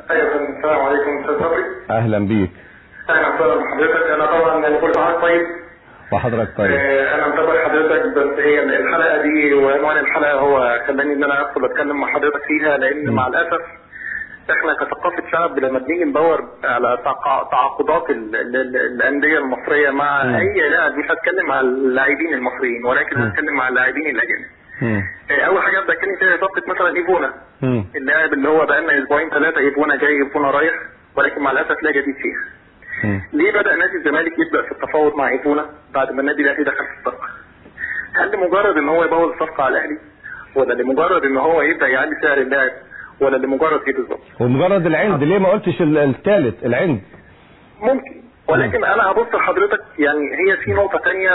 ايوه السلام عليكم استاذ صبري اهلا بيك اهلا وسهلا بحضرتك انا طبعا يعني كل سنه طيب وحضرتك طيب آه، انا متابع حضرتك بس هي الحلقه دي وعنوان الحلقه هو خلاني ان انا ادخل اتكلم مع حضرتك فيها لان م. مع الاسف احنا كثقافه شعب لما بنيجي ندور على تعق- تعاقدات ال- ال- ال- الانديه المصريه مع م. اي لاعب مش هتكلم مع اللاعبين المصريين ولكن م. هتكلم مع اللاعبين الاجانب مم. آه، اول حاجه ابدا اتكلم فيها صفقه مثلا ايفونا مم. اللاعب اللي هو بقالنا اسبوعين ثلاثه ايفونا جاي ايفونا رايح ولكن مع الاسف لا جديد فيها مم. ليه بدا نادي الزمالك يبدا في التفاوض مع ايفونا بعد ما النادي الاهلي دخل في الصفقه؟ هل لمجرد ان هو يبوظ الصفقه على الاهلي؟ ولا لمجرد ان هو يبدا يعلي سعر اللاعب؟ ولا لمجرد ايه بالظبط؟ ومجرد العند ليه ما قلتش ال- الثالث العند ممكن ولكن انا هبص لحضرتك يعني هي في نقطه ثانيه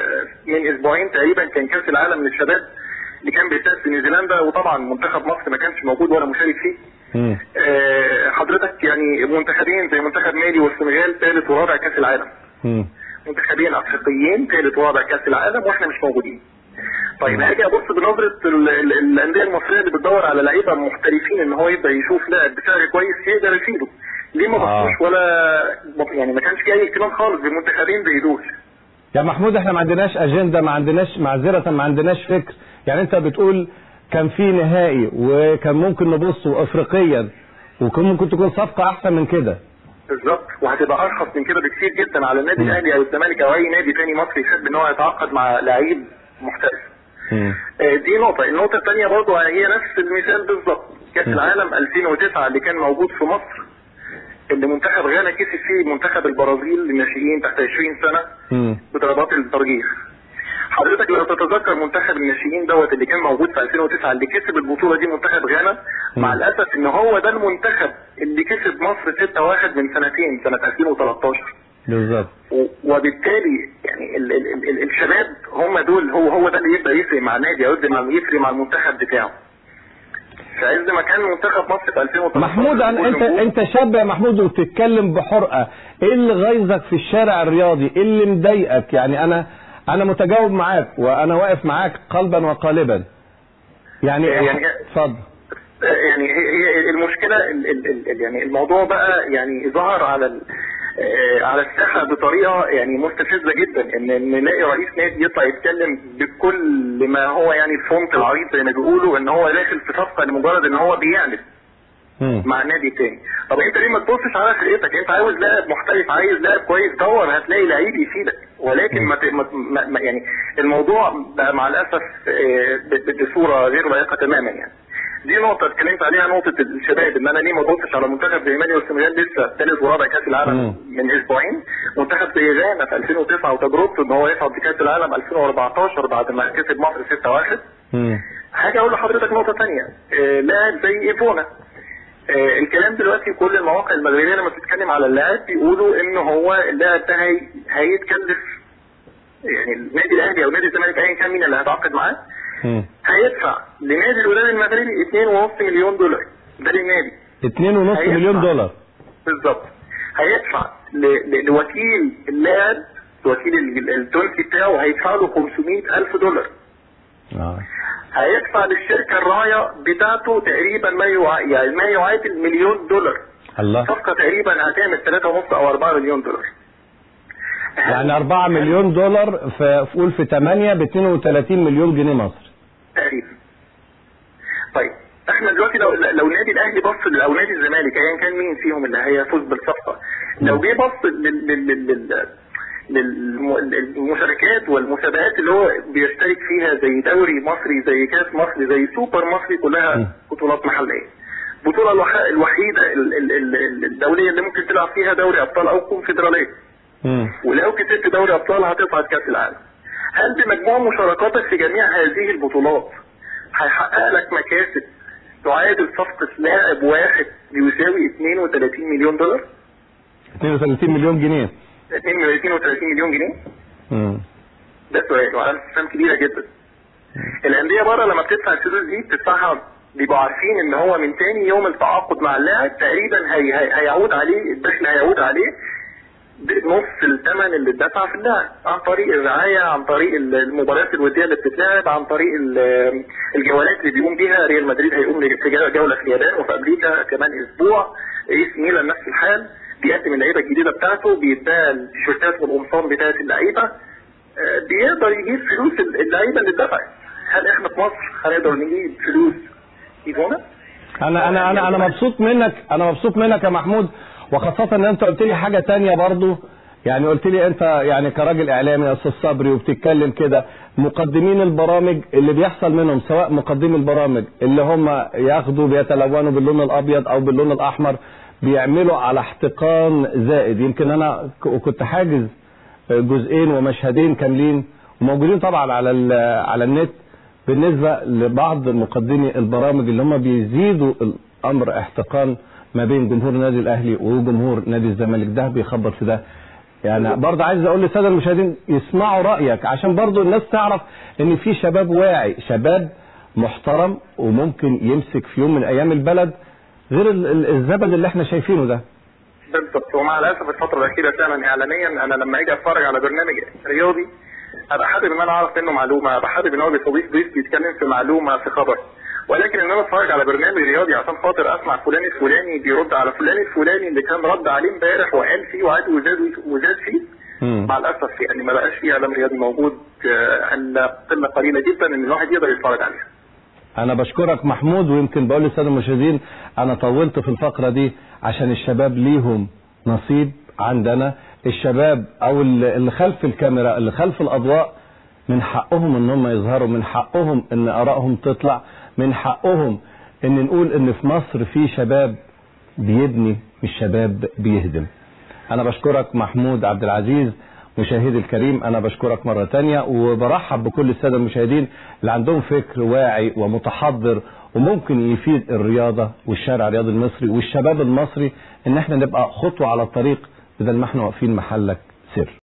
من اسبوعين تقريبا كان كاس العالم للشباب اللي كان بيتأسس في نيوزيلندا وطبعا منتخب مصر ما كانش موجود ولا مشارك فيه مم. آه، حضرتك يعني منتخبين زي منتخب مالي والسنغال ثالث ورابع كاس العالم مم. منتخبين افريقيين ثالث ورابع كاس العالم واحنا مش موجودين. طيب هاجي ابص بنظره ال- ال- الانديه المصريه اللي بتدور على لعيبه محترفين ان هو يبدا يشوف لاعب بسعر كويس يقدر يفيده. ليه ما آه. بصوش ولا يعني ما كانش في اي اهتمام خالص بمنتخبين زي دول. يا محمود احنا ما عندناش اجنده ما عندناش معذره ما عندناش فكر يعني انت بتقول كان في نهائي وكان ممكن نبصه افريقيا وكان ممكن تكون صفقه احسن من كده بالظبط وهتبقى ارخص من كده بكتير جدا على النادي مم. الاهلي او الزمالك او اي نادي تاني مصري يحب ان هو يتعاقد مع لعيب محترف. مم. آه، دي نقطة، النقطة الثانية برضو هي نفس المثال بالظبط، كأس م. العالم 2009 اللي كان موجود في مصر اللي منتخب غانا كسب فيه منتخب البرازيل للناشئين تحت 20 سنة مم. بضربات الترجيح. حضرتك لو تتذكر منتخب الناشئين دوت اللي كان موجود في 2009 اللي كسب البطولة دي منتخب غانا م. مع الأسف إن هو ده المنتخب اللي كسب مصر 6-1 من سنتين سنة 2013. بالظبط و- وبالتالي يعني ال ال ال ال الشباب هم دول هو هو ده اللي يبدا يفرق مع النادي او يبدا مع- يفرق مع المنتخب بتاعه. في عز ما كان منتخب مصر في 2013 محمود أنا انت والنجوم- انت شاب يا محمود وبتتكلم بحرقه ايه اللي غيظك في الشارع الرياضي ايه اللي مضايقك يعني انا انا متجاوب معاك وانا واقف معاك قلبا وقالبا يعني يعني- اتفضل يعني هي هي المشكله ال ال ال يعني الموضوع بقى يعني ظهر على ال آه، على الساحه بطريقه يعني مستفزه جدا ان ان نلاقي رئيس نادي يطلع يتكلم بكل ما هو يعني الفونت العريض زي ما بيقولوا ان هو داخل في صفقه لمجرد ان هو بيعمل مم. مع نادي تاني طب انت ليه ما تبصش على فرقتك انت عاوز لاعب محترف عايز لاعب كويس دور هتلاقي لعيب يفيدك ولكن ما, ت- ما ما- ما يعني الموضوع بقى مع الاسف آه، ب- ب- بصوره غير لائقه تماما يعني دي نقطة اتكلمت عليها نقطة الشباب ان انا ليه ما ببصش على منتخب زي مالي والسنغال لسه ثالث ورابع كاس العالم مم. من اسبوعين منتخب زي غانا في 2009 وتجربته ان هو يصعد لكاس العالم 2014 بعد ما كسب مصر 6-1 مم. حاجة أقول لحضرتك نقطة تانية آه، لاعب زي إيفونا آه، الكلام دلوقتي كل المواقع المغربية لما بتتكلم على اللاعب بيقولوا إن هو اللاعب ده هي... هيتكلف يعني النادي الأهلي أو نادي الزمالك أيا كان مين اللي هيتعاقد معاه مم. هيدفع لنادي الوداد المغربي 2.5 مليون دولار ده للنادي اتنين ونص هيدفع. مليون دولار بالظبط هيدفع ل... ل... لوكيل اللاعب الوكيل ال- التونسي بتاعه هيدفع له 500 ألف دولار اه هيدفع للشركة الراية بتاعته تقريبا ما يع... يعني ما يعادل مليون دولار الله صفقة تقريبا هتعمل 3.5 أو 4 مليون دولار يعني 4 مليون دولار في في- قول في 8 ب 32 مليون جنيه مصري تقريبا طيب احنا دلوقتي لو لو نادي الاهلي بص او نادي الزمالك ايا كان مين فيهم اللي هيفوز بالصفقه لو جه بص لل- لل- لل- لل- للم- للمشاركات والمسابقات اللي هو بيشترك فيها زي دوري مصري زي كاس مصري زي سوبر مصري م. كلها بطولات محليه البطوله الوح- الوحيده ال- ال- ال- الدوليه اللي ممكن تلعب فيها دوري ابطال او كونفدراليه مم. ولو كسبت دوري ابطال هتصعد كاس العالم هل بمجموع مشاركاتك في جميع هذه البطولات هيحقق لك مكاسب تعادل صفقة لاعب واحد بيساوي 32 مليون دولار 32 مليون جنيه 32 مليون جنيه مم. ده سؤال وعلامة استفهام كبيرة جدا الأندية بره لما بتدفع الفلوس دي بتدفعها بيبقوا عارفين ان هو من تاني يوم التعاقد مع اللاعب تقريبا هي هي هيعود عليه الدخل هيعود عليه نص الثمن اللي اتدفع في اللاعب عن طريق الرعايه عن طريق المباريات الوديه اللي بتتلعب عن طريق ال- الجولات اللي بيقوم بيها ريال مدريد هيقوم في جوله في اليابان وفي امريكا كمان اسبوع اي سي ميلان نفس الحال بيقدم اللعيبه الجديده بتاعته بيديها التيشيرتات والقمصان بتاعت اللعيبه آه، بيقدر يجيب فلوس اللعيبه اللي اتدفعت هل احنا في مصر هنقدر نجيب فلوس ايفونا؟ انا انا انا انا مبسوط منك انا مبسوط منك يا محمود وخاصة ان انت قلت لي حاجة تانية برضو يعني قلت لي انت يعني كراجل اعلامي يا استاذ صبري وبتتكلم كده مقدمين البرامج اللي بيحصل منهم سواء مقدمي البرامج اللي هم ياخدوا بيتلونوا باللون الابيض او باللون الاحمر بيعملوا على احتقان زائد يمكن انا ك- كنت حاجز جزئين ومشهدين كاملين وموجودين طبعا على ال- على النت بالنسبه لبعض مقدمي البرامج اللي هم بيزيدوا الامر احتقان ما بين جمهور النادي الاهلي وجمهور نادي الزمالك ده بيخبر في ده يعني برضه عايز اقول للساده المشاهدين يسمعوا رايك عشان برضه الناس تعرف ان في شباب واعي شباب محترم وممكن يمسك في يوم من ايام البلد غير ال- ال- الزبد اللي احنا شايفينه ده بالضبط ومع الاسف الفتره الاخيره فعلا اعلاميا انا لما اجي اتفرج على برنامج رياضي ابقى حابب ان انا اعرف منه معلومه ابقى حابب ان هو بيستضيف ضيف بيتكلم في معلومه في خبر ولكن ان انا اتفرج على برنامج رياضي عشان خاطر اسمع فلان الفلاني بيرد على فلان الفلاني اللي كان رد عليه امبارح وقال فيه وعاد وزاد وزاد فيه مم. مع الاسف يعني ما بقاش في اعلام رياضي موجود آه، الا قله قليله جدا ان الواحد يقدر يتفرج عليها انا بشكرك محمود ويمكن بقول للساده المشاهدين انا طولت في الفقره دي عشان الشباب ليهم نصيب عندنا الشباب او اللي اللي خلف الكاميرا اللي خلف الاضواء من حقهم ان هم يظهروا من حقهم ان ارائهم تطلع من حقهم ان نقول ان في مصر في شباب بيبني مش شباب بيهدم انا بشكرك محمود عبد العزيز مشاهدي الكريم انا بشكرك مرة تانية وبرحب بكل السادة المشاهدين اللي عندهم فكر واعي ومتحضر وممكن يفيد الرياضة والشارع الرياضي المصري والشباب المصري ان احنا نبقى خطوة على الطريق بدل ما احنا واقفين محلك سر